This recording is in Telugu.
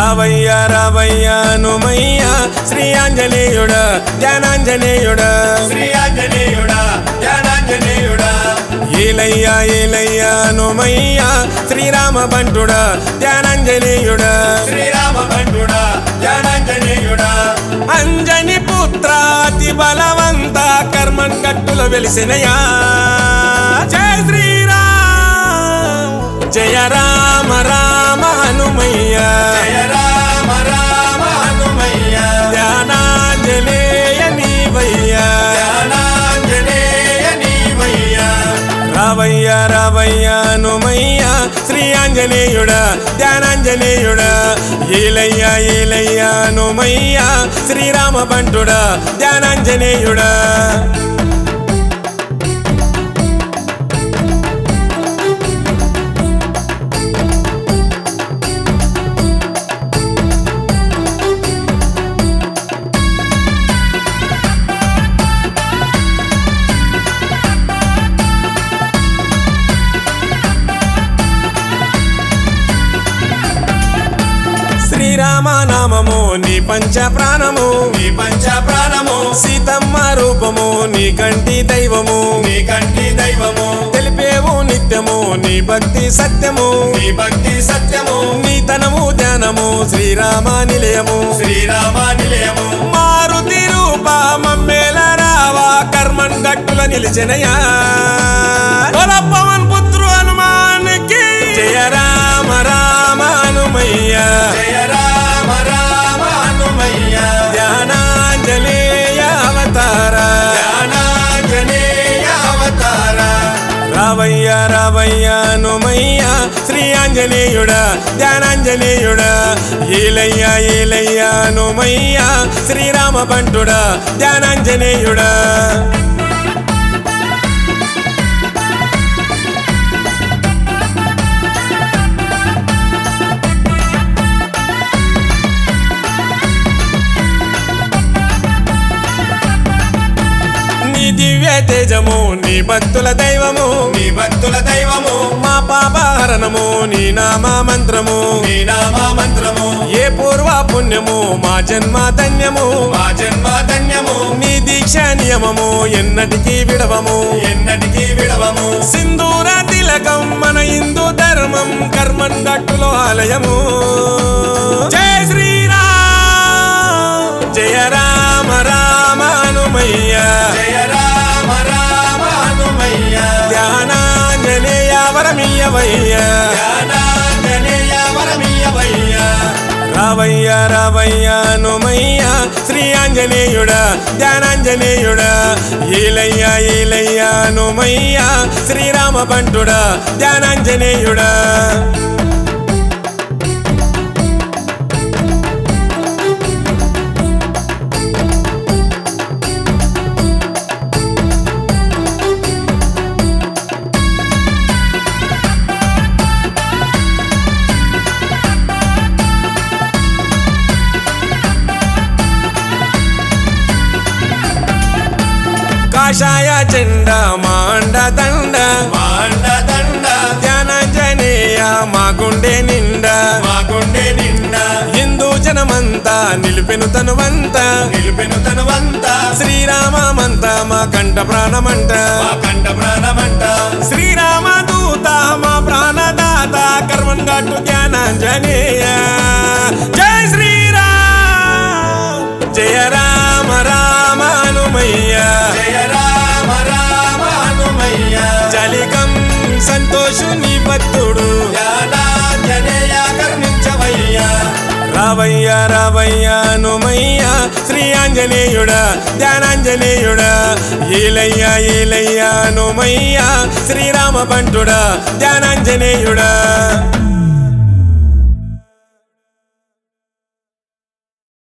రావయ్య రావయ్య హనుమయ్య శ్రీ ఆంజనేయుడ జ్ఞానాంజనేయుడ శ్రీ ఆంజనేయుడా జ్ఞానాంజనేయుడా ఏలయ్య ఏలయ్య హనుమయ్య శ్రీరామ బంటుడ జ్ఞానాంజనేయుడ శ్రీరామ బంటుడా జ్ఞానాంజనేయుడా అంజని పుత్ర అతి బలవంత కర్మన్ కట్టుల వెలిసినయా జయ శ్రీరామ్ జయ రామ రామ హనుమయ్య జయ రామ రామ హనుమయ్య జ్ఞానాంజనేయ నీవయ్యా జ్ఞానాంజనేయ నీవయ్యా రావయ్య రావయ్య హనుమయ్య శ్రీ ఆంజనేయుడ ధ్యానాంజనేయుడ ఏలయ్య ఏలయ్య హనుమయ్య శ్రీరామ బంటుడ ధ్యానాంజనేయుడ శ్రీరామ నామము నీ పంచ ప్రాణము నీ పంచ ప్రాణము సీతమ్మ రూపము నీ కంటి దైవము నీ కంటి దైవము తెలిపేవు నిత్యము నీ భక్తి సత్యము నీ భక్తి సత్యము నీ తనము ధ్యానము శ్రీరామ నిలయము శ్రీరామ నిలయము మారుతి రూప మమ్మేల రావా కర్మన్ గట్టుల నిలిచినయా బల పవన్ పుత్రు హనుమానికి జయ రామ రామ హనుమయ్య జయ రామ రామ హనుమయ్య ధ్యానాంజనేయ అవతార జ్ఞానాంజనేయ అవతార రావయ్య రావయ్య హనుమయ్య శ్రీ ఆంజనేయుడ ధ్యానాంజనేయుడ ఏలయ్య ఏలయ్య హనుమయ్య శ్రీరామ బంటుడ ధ్యానాంజనేయుడ నీ దివ్య తేజము నీ భక్తుల దైవము నీ భక్తుల దైవము మా పాపహరణము నీ నామ మంత్రము నీ నామ మంత్రము ఏ పూర్వ పుణ్యము మా జన్మ ధన్యము మా జన్మ ధన్యము నీ దీక్ష నియమము ఎన్నటికీ విడవము ఎన్నటికీ విడవము సింధూర తిలకం మన హిందూ ధర్మం కర్మన్ గట్టులో ఆలయము జయ శ్రీరామ్ జయ రామ రామ హనుమయ్య జయ రామ రామ హనుమయ్య ధ్యానాంజనేయ వరమియ్యవయ్య జ్ఞానాంజనేయ వరమీయవయ్య రావయ్య రావయ్య హనుమయ్య శ్రీ ఆంజనేయుడ ధ్యానాంజనేయుడ ఏలయ్య ఏలయ్య హనుమయ్య శ్రీరామ బంటుడ ధ్యానాంజనేయుడ కాషాయ జెండా మాండ దండ మాండ దండ ధ్యానాంజనేయ మా గుండె నిండా మా గుండె నిండా హిందూ జనమంతా నిలిపెను తనువంతా నిలిపెను తనువంతా శ్రీరామమంత మా కంట ప్రాణమంట మా కంఠ ప్రాణమంట శ్రీరామ దూత మా ప్రాణదాత కర్మన్ గట్టు జ్ఞానాంజనేయ జయ శ్రీరామ్ జయ రామ రామ హనుమయ్య జయ రామ రామ హనుమయ్య చలికం సంతోషుని భక్తుడు జ్ఞానాంజనేయ కరుణించవయ్యా రావయ్య రావయ్య హనుమయ్య శ్రీ ఆంజనేయుడ ధ్యానాంజనేయుడ ఏలయ్య ఏలయ్య హనుమయ్య శ్రీరామ బంటుడ ధ్యానాంజనేయుడ